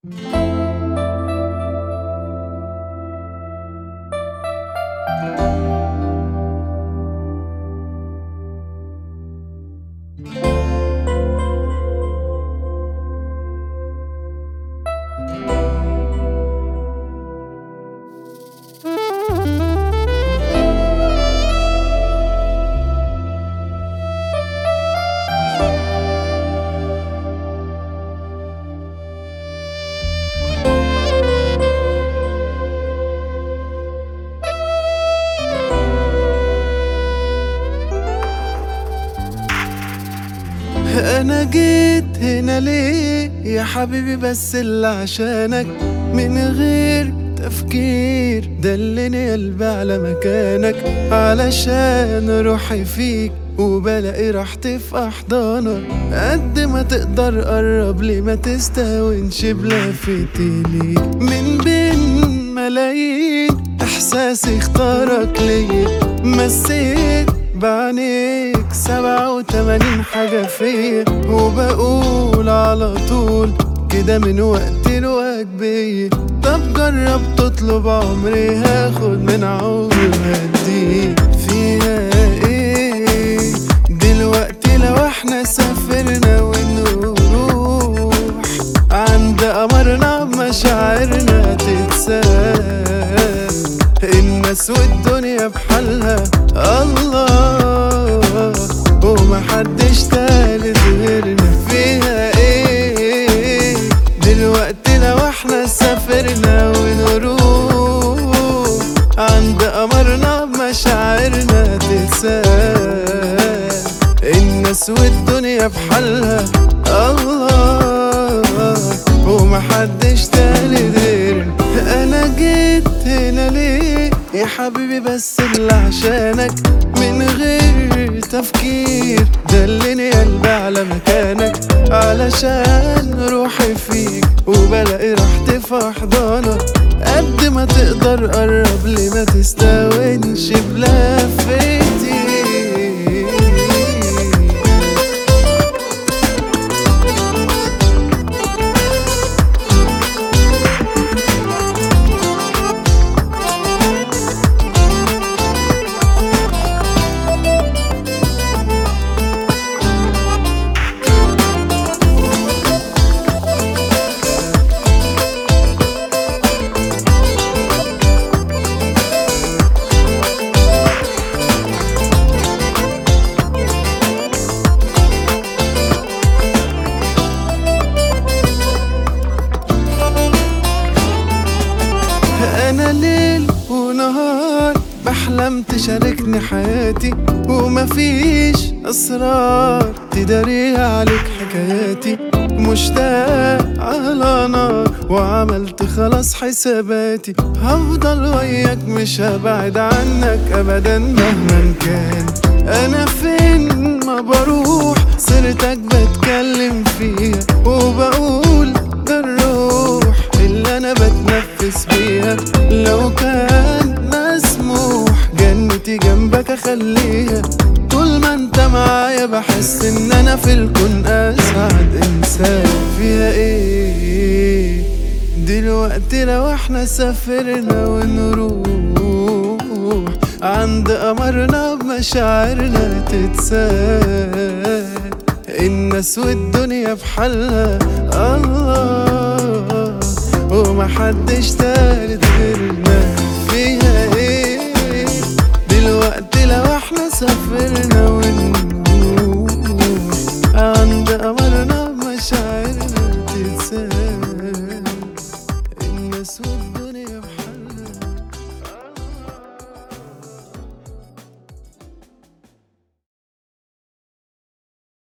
انا جيت هنا ليه يا حبيبي بس اللي عشانك من غير تفكير دلني قلبي على مكانك علشان روحي فيك وبلاقي راحتي في احضانك قد ما تقدر قرب لي ما تستهونش بلفتي ليك من بين ملايين احساسي اختارك ليا مسيت بعينيك سبعة وتمانين حاجة فيا وبقول على طول كده من وقت لوقت بيا طب جرب تطلب عمري هاخد من عمري وهديك فيها ايه دلوقتي لو احنا سافرنا ونروح عند قمرنا بمشاعرنا تتساب الناس والدنيا بحالها الله ومحدش تالت غيرنا فيها ايه دلوقتي لو احنا سافرنا ونروح عند قمرنا بمشاعرنا تتساب الناس والدنيا بحالها الله ومحدش تالت غيرنا انا جيت هنا ليه يا حبيبي بس اللي عشانك من غير تفكير دلني قلبي على مكانك علشان روحي فيك وبلاقي راحتي في احضانك قد ما تقدر قرب لي ما تستهونش بلفتي انا ليل ونهار بحلم تشاركني حياتي ومفيش اسرار تداريها عليك حكاياتي مشتاق على نار وعملت خلاص حساباتي هفضل وياك مش هبعد عنك ابدا مهما كان انا فين ما بروح سيرتك بتكلم فيها وبقول ده الروح اللي انا بتنفس بيها لو كان مسموح جنتي جنبك اخليها طول ما انت معايا بحس ان انا في الكون اسعد انسان فيها ايه دلوقتي لو احنا سافرنا ونروح عند قمرنا بمشاعرنا تتساب الناس والدنيا بحالها الله ومحدش تالت غيرنا